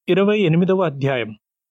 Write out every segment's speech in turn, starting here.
ఇరవై ఎనిమిదవ అధ్యాయం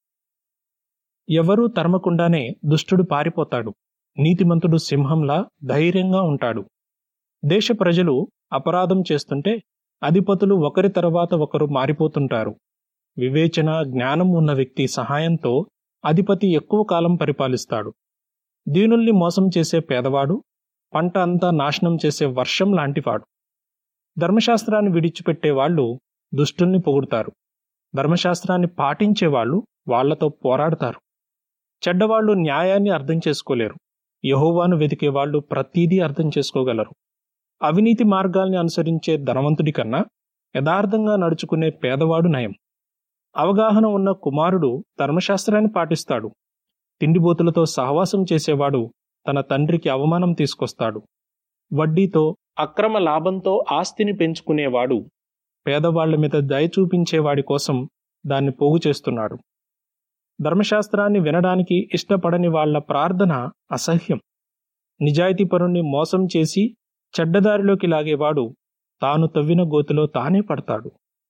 ఎవరూ తరమకుండానే దుష్టుడు పారిపోతాడు నీతిమంతుడు సింహంలా ధైర్యంగా ఉంటాడు దేశ ప్రజలు అపరాధం చేస్తుంటే అధిపతులు ఒకరి తర్వాత ఒకరు మారిపోతుంటారు వివేచన జ్ఞానం ఉన్న వ్యక్తి సహాయంతో అధిపతి ఎక్కువ కాలం పరిపాలిస్తాడు దీనుల్ని మోసం చేసే పేదవాడు పంట అంతా నాశనం చేసే వర్షం లాంటివాడు ధర్మశాస్త్రాన్ని విడిచిపెట్టే వాళ్ళు దుష్టుల్ని పొగుడుతారు ధర్మశాస్త్రాన్ని పాటించేవాళ్ళు వాళ్లతో పోరాడతారు చెడ్డవాళ్లు న్యాయాన్ని అర్థం చేసుకోలేరు యహోవాను వెతికే వాళ్ళు ప్రతీదీ అర్థం చేసుకోగలరు అవినీతి మార్గాల్ని అనుసరించే ధనవంతుడి కన్నా యథార్థంగా నడుచుకునే పేదవాడు నయం అవగాహన ఉన్న కుమారుడు ధర్మశాస్త్రాన్ని పాటిస్తాడు తిండిబోతులతో సహవాసం చేసేవాడు తన తండ్రికి అవమానం తీసుకొస్తాడు వడ్డీతో అక్రమ లాభంతో ఆస్తిని పెంచుకునేవాడు పేదవాళ్ల మీద దయ చూపించేవాడి కోసం దాన్ని పోగు చేస్తున్నాడు ధర్మశాస్త్రాన్ని వినడానికి ఇష్టపడని వాళ్ల ప్రార్థన అసహ్యం నిజాయితీపరుణ్ణి మోసం చేసి చెడ్డదారిలోకి లాగేవాడు తాను తవ్విన గోతిలో తానే పడతాడు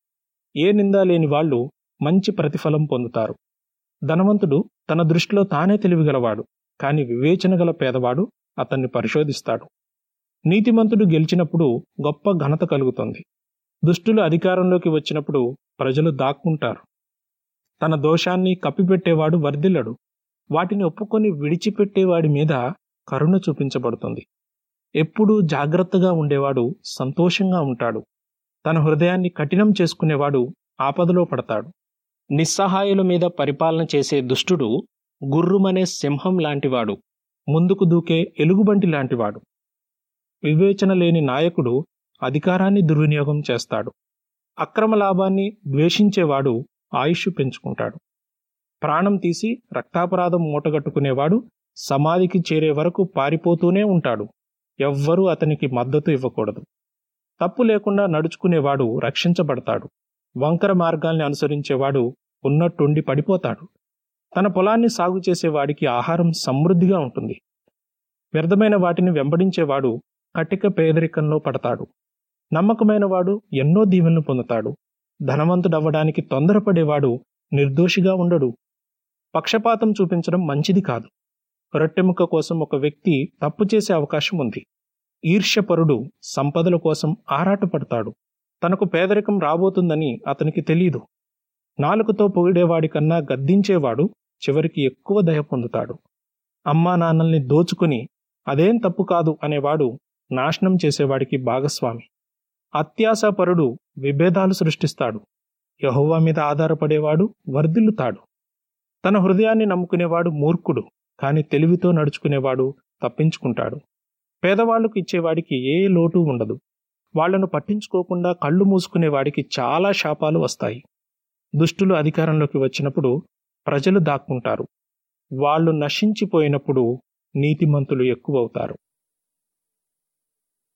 ఏ నిందా లేని వాళ్ళు మంచి ప్రతిఫలం పొందుతారు ధనవంతుడు తన దృష్టిలో తానే తెలివిగలవాడు కాని వివేచన గల పేదవాడు అతన్ని పరిశోధిస్తాడు నీతిమంతుడు గెలిచినప్పుడు గొప్ప ఘనత కలుగుతుంది దుష్టులు అధికారంలోకి వచ్చినప్పుడు ప్రజలు దాక్కుంటారు తన దోషాన్ని కప్పిపెట్టేవాడు వర్ధిల్లడు వాటిని ఒప్పుకొని విడిచిపెట్టేవాడి మీద కరుణ చూపించబడుతుంది ఎప్పుడూ జాగ్రత్తగా ఉండేవాడు సంతోషంగా ఉంటాడు తన హృదయాన్ని కఠినం చేసుకునేవాడు ఆపదలో పడతాడు నిస్సహాయుల మీద పరిపాలన చేసే దుష్టుడు గుర్రుమనే సింహం లాంటివాడు ముందుకు దూకే ఎలుగుబంటి లాంటివాడు వివేచన లేని నాయకుడు అధికారాన్ని దుర్వినియోగం చేస్తాడు అక్రమ లాభాన్ని ద్వేషించేవాడు ఆయుష్ పెంచుకుంటాడు ప్రాణం తీసి రక్తాపరాధం మూటగట్టుకునేవాడు సమాధికి చేరే వరకు పారిపోతూనే ఉంటాడు ఎవ్వరూ అతనికి మద్దతు ఇవ్వకూడదు తప్పు లేకుండా నడుచుకునేవాడు రక్షించబడతాడు వంకర మార్గాల్ని అనుసరించేవాడు ఉన్నట్టుండి పడిపోతాడు తన పొలాన్ని సాగు చేసేవాడికి ఆహారం సమృద్ధిగా ఉంటుంది వ్యర్థమైన వాటిని వెంబడించేవాడు కటిక పేదరికంలో పడతాడు నమ్మకమైన వాడు ఎన్నో దీవెనలు పొందుతాడు ధనవంతుడవ్వడానికి తొందరపడేవాడు నిర్దోషిగా ఉండడు పక్షపాతం చూపించడం మంచిది కాదు రొట్టెముక్క కోసం ఒక వ్యక్తి తప్పు చేసే అవకాశం ఉంది ఈర్ష్యపరుడు సంపదల కోసం ఆరాటపడతాడు తనకు పేదరికం రాబోతుందని అతనికి తెలియదు నాలుకతో పొగిడేవాడి కన్నా గద్దించేవాడు చివరికి ఎక్కువ దయ పొందుతాడు అమ్మా నాన్నల్ని దోచుకుని అదేం తప్పు కాదు అనేవాడు నాశనం చేసేవాడికి భాగస్వామి అత్యాశాపరుడు విభేదాలు సృష్టిస్తాడు యహోవా మీద ఆధారపడేవాడు వర్ధిల్లుతాడు తన హృదయాన్ని నమ్ముకునేవాడు మూర్ఖుడు కాని తెలివితో నడుచుకునేవాడు తప్పించుకుంటాడు పేదవాళ్లకు ఇచ్చేవాడికి ఏ లోటు ఉండదు వాళ్లను పట్టించుకోకుండా కళ్ళు మూసుకునేవాడికి చాలా శాపాలు వస్తాయి దుష్టులు అధికారంలోకి వచ్చినప్పుడు ప్రజలు దాక్కుంటారు వాళ్ళు నశించిపోయినప్పుడు నీతిమంతులు ఎక్కువవుతారు